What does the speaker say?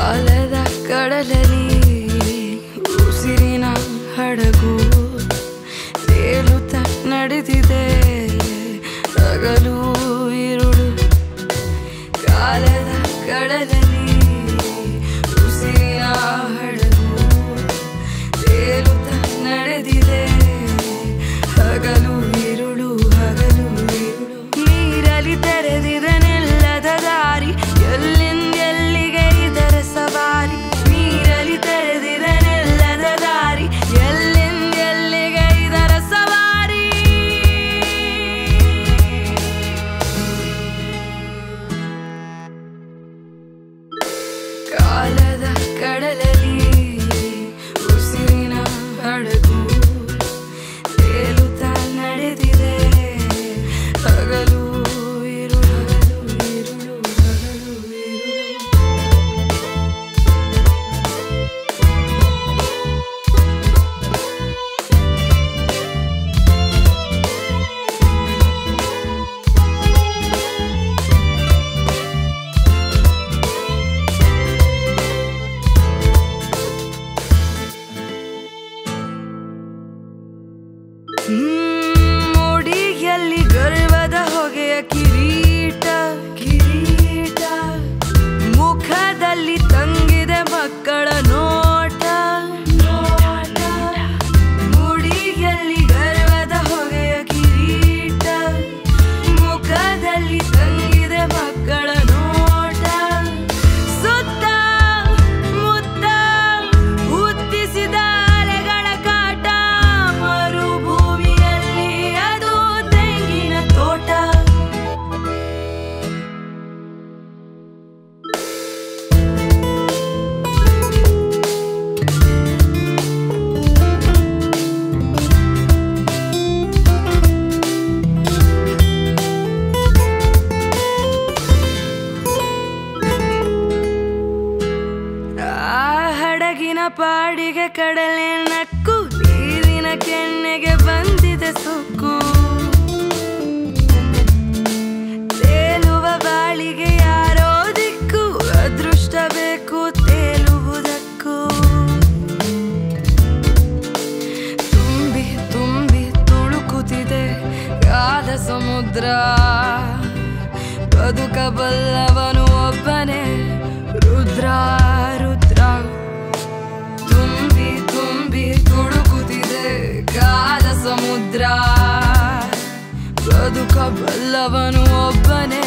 ಕಾಲದ ಕಡಲಲ್ಲಿ ಉಸಿರಿನ ಹಡಗು ತೇಲುತ್ತ ನಡೆದಿದೆ ಹಗಲು ಇರುಳು ಕಾಲದ ಕಡಲಲ್ಲಿ ಉಸಿರಿನ ಹಡಗು ತೇಲುತ್ತ ನಡೆದಿದೆ ಹಗಲು ಇರುಳು ಹಗಲು ಇರುಳು ನೀರಲಿ ತೆರೆದಿದೆ ನೆಲ್ಲದ ದಾರಿ ಎಲ್ಲಿಂದೆಲ್ಲಿಗೆ ಇದರ ಸವಾರಿ ನೀರಲಿ ತೆರೆದಿದೆ ನೆಲ್ಲದ ದಾರಿ ಎಲ್ಲಿಂದೆಲ್ಲಿಗೆ ಇದರ ಸವಾರಿ ಕಾಲದ ಕಡಲಲ್ಲಿ ಉಸಿರಿನ ಹಡಗು ತೇಲುತ್ತಾ ನಡೆದಿದೆ ಹಗಲು ಇರುಳು ಹಗಲು ಇರುಳು ಹಗಲು ಇರುಳು ಮುಡಿಯಲ್ಲಿ ಗರ್ವದ ಹೊಗೆಯ ಕಿರೀಟ ಕಿರೀಟ ಮುಖದಲ್ಲಿ ತಂಗಿದೆ ಮಕ್ಕಳ ನೋಟ ನೋಟ ಮುಡಿಯಲ್ಲಿ ಗರ್ವದ ಹೊಗೆಯ ಕಿರೀಟ ಮುಖದಲ್ಲಿ ತಂಗಿದೆ ಮಕ್ಕಳ ನೋಟ ಸುತ್ತ ಮುತ್ತ ಹುತ್ತಿಸಿದ ಅಲೆಗಳ ಕಾಟ ಮರುಭೂಮಿಯಲ್ಲಿ ಅದು ತೆಂಗಿನ ತೋಟ ಆ ಹಡಗಿನ ಪಾಡಿಗೆ ಕಡಲೆ ನಕ್ಕು ನೀರಿನ ಕೆನ್ನೆಗೆ ಬಂದಿದೆ ಸುಕ್ಕು ತೇಲುವ ಬಾಳಿಗೆ ಯಾರೋ ದಿಕ್ಕು ಅದೃಷ್ಟ ಬೇಕು ತೇಲುವುದಕ್ಕೂ ತುಂಬಿ ತುಂಬಿ ತುಳುಕುತ್ತಿದೆ ಕಾದ ಸಮುದ್ರ ಬದುಕಬಲ್ಲವನು ಒಬ್ಬನೇ ರುದ್ರ ರುದ್ರ ತುಂಬಿ ತುಂಬಿ ತುಳುಕುತ್ತಿದೆ ಕಾದ ಸಮುದ್ರ ಬದುಕಬಲ್ಲವನು ಒಬ್ಬನೇ